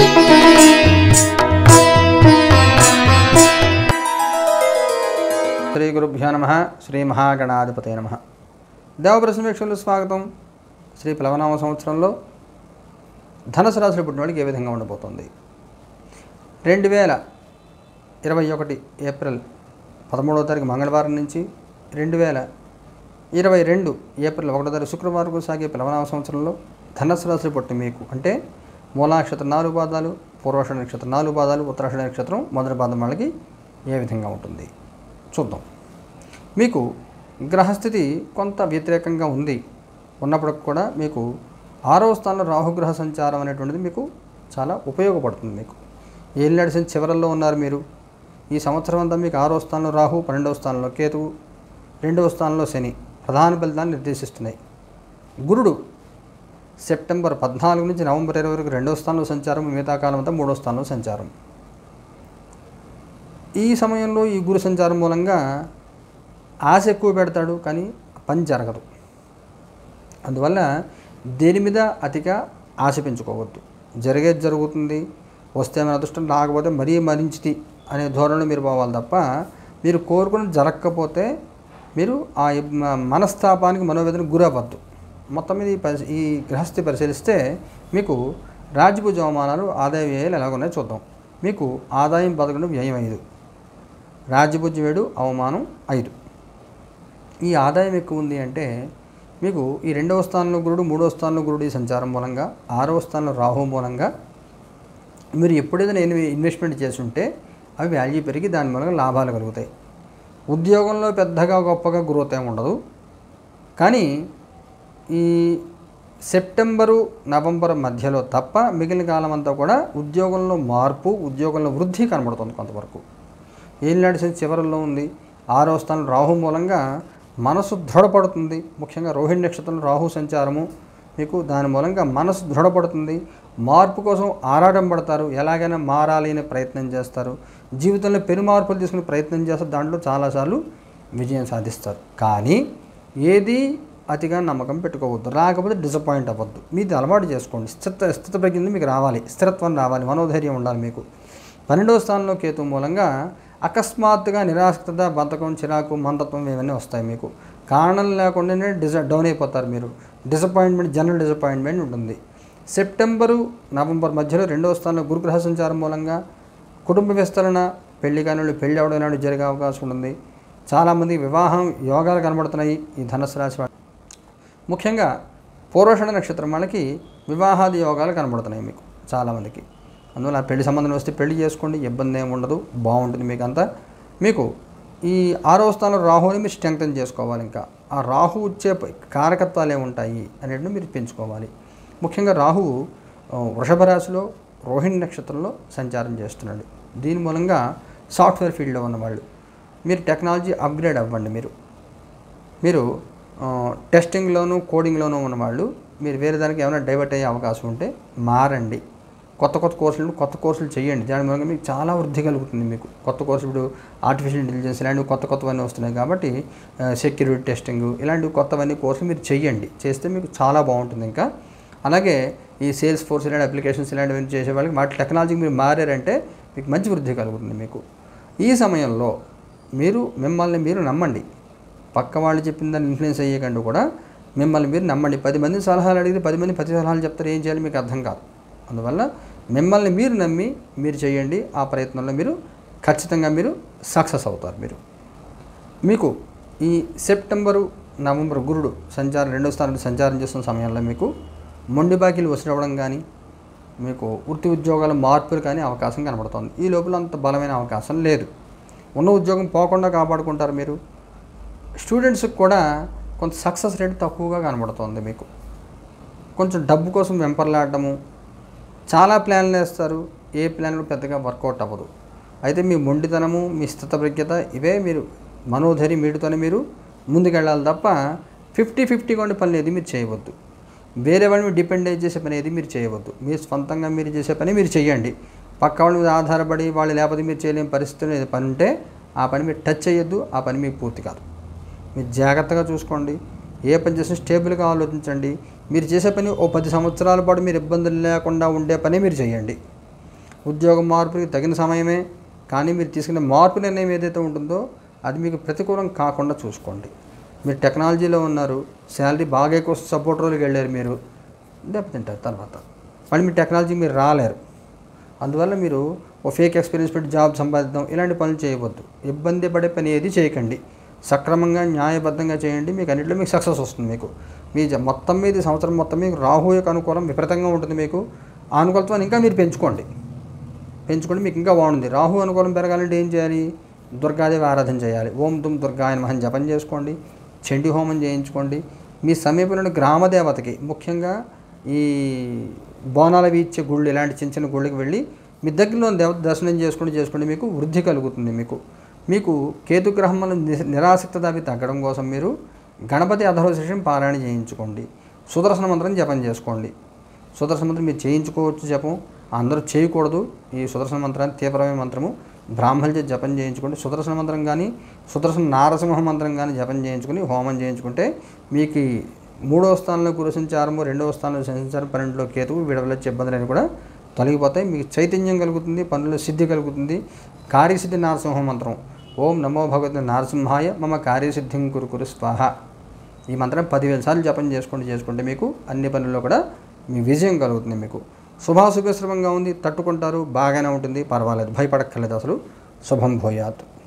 శ్రీ గురుభ్యో నమ శ్రీ మహాగణాధిపతే నమ దేవప్రసమీక్షలు స్వాగతం శ్రీ ప్లవనామ సంవత్సరంలో ధనుసు రాశిలో పుట్టిన వాళ్ళకి ఏ విధంగా ఉండబోతోంది రెండు వేల ఇరవై ఒకటి ఏప్రిల్ పదమూడవ తారీఖు మంగళవారం నుంచి రెండు వేల ఇరవై రెండు ఏప్రిల్ ఒకటో తారీఖు శుక్రవారం సాగే ప్లవనామ సంవత్సరంలో ధనుసు రాశి పుట్టిన మీకు అంటే మూలా నక్షత్రం నాలుగు పాదాలు పూర్వాష నక్షత్రం నాలుగు పాదాలు ఉత్తరాష నక్షత్రం మొదటి పాదం వాళ్ళకి ఏ విధంగా ఉంటుంది చూద్దాం మీకు గ్రహస్థితి కొంత వ్యతిరేకంగా ఉంది ఉన్నప్పటికి కూడా మీకు ఆరవ స్థానంలో రాహుగ్రహ సంచారం అనేటువంటిది మీకు చాలా ఉపయోగపడుతుంది మీకు ఏళ్ళు నడిచిన చివరల్లో ఉన్నారు మీరు ఈ సంవత్సరం అంతా మీకు ఆరో స్థానంలో రాహు పన్నెండవ స్థానంలో కేతువు రెండవ స్థానంలో శని ప్రధాన ఫలితాన్ని నిర్దేశిస్తున్నాయి గురుడు సెప్టెంబర్ పద్నాలుగు నుంచి నవంబర్ ఇరవై వరకు రెండవ స్థానంలో సంచారం మిగతా కాలం అంతా మూడవ స్థానంలో సంచారం ఈ సమయంలో ఈ గురు సంచారం మూలంగా ఆశ ఎక్కువ పెడతాడు కానీ పని జరగదు అందువల్ల దేని మీద అతిగా ఆశ పెంచుకోవద్దు జరిగేది జరుగుతుంది వస్తే మన అదృష్టం రాకపోతే మరీ మరించిది అనే ధోరణిలో మీరు పోవాలి తప్ప మీరు కోరుకుని జరగకపోతే మీరు ఆ ఇబ్- మనస్తాపానికి మనోవేదన గురవ్వద్దు మొత్తం మీద ఈ పరి ఈ గృహస్థి పరిశీలిస్తే మీకు రాజ్యభుజ అవమానాలు ఆదాయ వ్యయాలు ఎలాగున్నాయో చూద్దాం మీకు ఆదాయం పదకొండు వ్యయం ఐదు రాజ్యభుజ్యం ఏడు అవమానం ఐదు ఈ ఆదాయం ఎక్కువ ఉంది అంటే మీకు ఈ రెండవ స్థానంలో గురుడు మూడవ స్థానంలో గురుడు ఈ సంచారం మూలంగా ఆరవ స్థానంలో రాహు మూలంగా మీరు ఎప్పుడైనా ఇన్వె- ఇన్వెస్ట్మెంట్ చేసి ఉంటే అవి వాల్యూ పెరిగి దాని మూలంగా లాభాలు కలుగుతాయి ఉద్యోగంలో పెద్దగా గొప్పగా గ్రోత్ ఏమి ఉండదు కానీ ఈ సెప్టెంబరు నవంబర్ మధ్యలో తప్ప మిగిలిన కాలం అంతా కూడా ఉద్యోగంలో మార్పు ఉద్యోగంలో వృద్ధి కనబడుతుంది కొంతవరకు ఏం నడిచిన చివరల్లో ఉంది ఆరో స్థానం రాహు మూలంగా మనసు దృఢపడుతుంది ముఖ్యంగా రోహిణి నక్షత్రంలో రాహు సంచారము మీకు దాని మూలంగా మనసు దృఢపడుతుంది మార్పు కోసం ఆరాటం పడతారు ఎలాగైనా మారాలి అనే ప్రయత్నం చేస్తారు జీవితంలో పెను మార్పులు తీసుకునే ప్రయత్నం చేస్తారు దాంట్లో చాలాసార్లు విజయం సాధిస్తారు కానీ ఏది అతిగా నమ్మకం పెట్టుకోవద్దు రాకపోతే డిసప్పాయింట్ అవ్వద్దు మీది అలవాటు చేసుకోండి స్థిత స్థిత ప్రజ్ఞ మీకు రావాలి స్థిరత్వం రావాలి మనోధైర్యం ఉండాలి మీకు పన్నెండవ స్థానంలో కేతు మూలంగా అకస్మాత్తుగా నిరాశక్తత బద్ధకం చిరాకు మందత్వం ఇవన్నీ వస్తాయి మీకు కారణం లేకుండానే డిజ డౌన్ అయిపోతారు మీరు డిసప్పాయింట్మెంట్ జనరల్ డిసప్పాయింట్మెంట్ ఉంటుంది సెప్టెంబరు నవంబర్ మధ్యలో రెండవ స్థానంలో గురుగ్రహ సంచారం మూలంగా కుటుంబ విస్తరణ పెళ్లి కాని వాళ్ళు పెళ్లి అవడం ఇలాంటివి జరిగే అవకాశం ఉంటుంది చాలామంది వివాహం యోగాలు కనబడుతున్నాయి ఈ ధనుసు రాశి వాళ్ళకి. ముఖ్యంగా పూర్వషణ నక్షత్రం వాళ్ళకి వివాహాది యోగాలు కనబడుతున్నాయి మీకు చాలామందికి అందువల్ల ఆ పెళ్లి సంబంధం వస్తే పెళ్లి చేసుకోండి ఇబ్బంది ఏమి ఉండదు బాగుంటుంది మీకు అంతా మీకు ఈ ఆరో స్థానంలో రాహుని మీరు స్ట్రెంగ్తన్ చేసుకోవాలి ఇంకా ఆ రాహు వచ్చే ప- కారకత్వాలు ఏముంటాయి అనేటివి మీరు పెంచుకోవాలి ముఖ్యంగా రాహువు ఆ, వృషభ రాశిలో రోహిణి నక్షత్రంలో సంచారం చేస్తున్నాడు దీని మూలంగా సాఫ్ట్వేర్ ఫీల్డ్లో ఉన్నవాళ్ళు మీరు టెక్నాలజీ అప్గ్రేడ్ అవ్వండి మీరు మీరు ఆ, టెస్టింగ్లోను కోడింగ్లోనూ ఉన్నవాళ్ళు మీరు వేరే దానికి ఏమైనా డైవర్ట్ అయ్యే అవకాశం ఉంటే మారండి కొత్త కొత్త కోర్సులు కొత్త కోర్సులు చేయండి దాని మూలంగా మీకు చాలా వృద్ధి కలుగుతుంది మీకు కొత్త కోర్సులు ఇప్పుడు ఆర్టిఫిషియల్ ఇంటెలిజెన్స్ ఇలాంటివి కొత్త కొత్తవన్నీ వస్తున్నాయి కాబట్టి సెక్యూరిటీ టెస్టింగ్ ఇలాంటివి కొత్తవన్నీ కోర్సులు మీరు చేయండి చేస్తే మీకు చాలా బాగుంటుంది ఇంకా అలాగే ఈ సేల్స్ ఫోర్స్ ఇలాంటి అప్లికేషన్స్ ఇలాంటివన్నీ చేసే వాళ్ళకి వాటి టెక్నాలజీకి మీరు మారారంటే మీకు మంచి వృద్ధి కలుగుతుంది మీకు ఈ సమయంలో మీరు మిమ్మల్ని మీరు నమ్మండి పక్క వాళ్ళు చెప్పిన దాన్ని ఇన్ఫ్లుయెన్స్ అయ్యేకండి కూడా మిమ్మల్ని మీరు నమ్మండి పది మంది సలహాలు అడిగితే పది మంది పది సలహాలు చెప్తారు ఏం చేయాలి మీకు అర్థం కాదు అందువల్ల మిమ్మల్ని మీరు నమ్మి మీరు చేయండి ఆ ప్రయత్నంలో మీరు ఖచ్చితంగా మీరు సక్సెస్ అవుతారు మీరు మీకు ఈ సెప్టెంబరు నవంబర్ గురుడు సంచారం రెండో స్థానంలో సంచారం చేస్తున్న సమయంలో మీకు మొండి బాకీలు వసూలవ్వడం కానీ మీకు వృత్తి ఉద్యోగాల మార్పులు కానీ అవకాశం కనబడుతుంది ఈ లోపల అంత బలమైన అవకాశం లేదు ఉన్న ఉద్యోగం పోకుండా కాపాడుకుంటారు మీరు స్టూడెంట్స్కి కూడా కొంత సక్సెస్ రేట్ తక్కువగా కనబడుతుంది మీకు కొంచెం డబ్బు కోసం వెంపర్లాడటము చాలా ప్లాన్లు వేస్తారు ఏ ప్లాన్ కూడా పెద్దగా వర్కౌట్ అవ్వదు అయితే మీ మొండితనము మీ స్థితప్రజ్ఞత ఇవే మీరు మనోధైర్యం వీటితోనే మీరు ముందుకెళ్ళాలి తప్ప ఫిఫ్టీ ఫిఫ్టీగా ఉండే పని ఏది మీరు చేయవద్దు వేరే వాళ్ళ మీద డిపెండ్ అయ్యి చేసే పని ఏది మీరు చేయవద్దు మీరు స్వంతంగా మీరు చేసే పని మీరు చేయండి పక్క వాళ్ళ మీద ఆధారపడి వాళ్ళు లేకపోతే మీరు చేయలేని పరిస్థితుల్లో ఏదో పని ఉంటే ఆ పని మీరు టచ్ చేయొద్దు ఆ పని మీకు పూర్తి కాదు మీరు జాగ్రత్తగా చూసుకోండి ఏ పని చేసినా స్టేబుల్గా ఆలోచించండి మీరు చేసే పని ఓ పది సంవత్సరాల పాటు మీరు ఇబ్బందులు లేకుండా ఉండే పని మీరు చేయండి ఉద్యోగం మార్పుకి తగిన సమయమే కానీ మీరు తీసుకునే మార్పు నిర్ణయం ఏదైతే ఉంటుందో అది మీకు ప్రతికూలం కాకుండా చూసుకోండి మీరు టెక్నాలజీలో ఉన్నారు శాలరీ బాగా ఎక్కువ సపోర్ట్ రోజుకి వెళ్ళారు మీరు దెబ్బతింటారు తర్వాత మళ్ళీ మీ టెక్నాలజీ మీరు రాలేరు అందువల్ల మీరు ఓ ఫేక్ ఎక్స్పీరియన్స్ పెట్టి జాబ్ సంపాదిద్దాం ఇలాంటి పనులు చేయవద్దు ఇబ్బంది పడే పని ఏది చేయకండి సక్రమంగా న్యాయబద్ధంగా చేయండి మీకు అన్నింటిలో మీకు సక్సెస్ వస్తుంది మీకు మీ జ- మొత్తం మీద ఈ సంవత్సరం మొత్తం మీకు రాహు యొక్క అనుకూలం విపరీతంగా ఉంటుంది మీకు ఆ అనుకూలత్వాన్ని ఇంకా మీరు పెంచుకోండి పెంచుకుంటే మీకు ఇంకా బాగుంది రాహు అనుకూలం పెరగాలంటే ఏం చేయాలి దుర్గాదేవి ఆరాధన చేయాలి ఓం దుమ్ దుర్గాయ నమః అని జపం చేసుకోండి చండీ హోమం చేయించుకోండి మీ సమీపంలోని గ్రామదేవతకి ముఖ్యంగా ఈ బోనాలు ఇచ్చే గుళ్ళు ఇలాంటి చిన్న చిన్న గుళ్ళకి వెళ్ళి మీ దగ్గరలో దేవత దర్శనం చేసుకుంటూ చేసుకోండి మీకు వృద్ధి కలుగుతుంది మీకు మీకు కేతుగ్రహం వల్ల ని- నిరాసక్తత అవి తగ్గడం కోసం మీరు గణపతి అధర్వశేషం పారాయణ చేయించుకోండి సుదర్శన మంత్రం జపం చేసుకోండి సుదర్శన మంత్రం మీరు చేయించుకోవచ్చు జపం అందరూ చేయకూడదు ఈ సుదర్శన మంత్రాన్ని తీవ్రమైన మంత్రము బ్రాహ్మణుల చేత జపం చేయించుకోండి సుదర్శన మంత్రం కానీ సుదర్శన నారసింహ మంత్రం కానీ జపం చేయించుకుని హోమం చేయించుకుంటే మీకు ఈ మూడవ స్థానంలో గురు సంచారము రెండవ స్థానంలో శని సంచారం పన్నెండులో కేతువు విడవల ఇబ్బందులన్నీ కూడా తొలగిపోతాయి మీకు చైతన్యం కలుగుతుంది పనుల్లో సిద్ధి కలుగుతుంది కార్యసిద్ధి నారసింహ మంత్రం ఓం నమో భగవతి నారసింహాయ మమ కార్యసిద్ధిం కురు కురు స్వాహ ఈ మంత్రం పదివేల సార్లు జపం చేసుకోండి చేసుకుంటే మీకు అన్ని పనుల్లో కూడా మీ విజయం కలుగుతుంది మీకు శుభాశుభశ్రమంగా ఉంది తట్టుకుంటారు బాగానే ఉంటుంది పర్వాలేదు భయపడక్కర్లేదు అసలు శుభం భూయాత్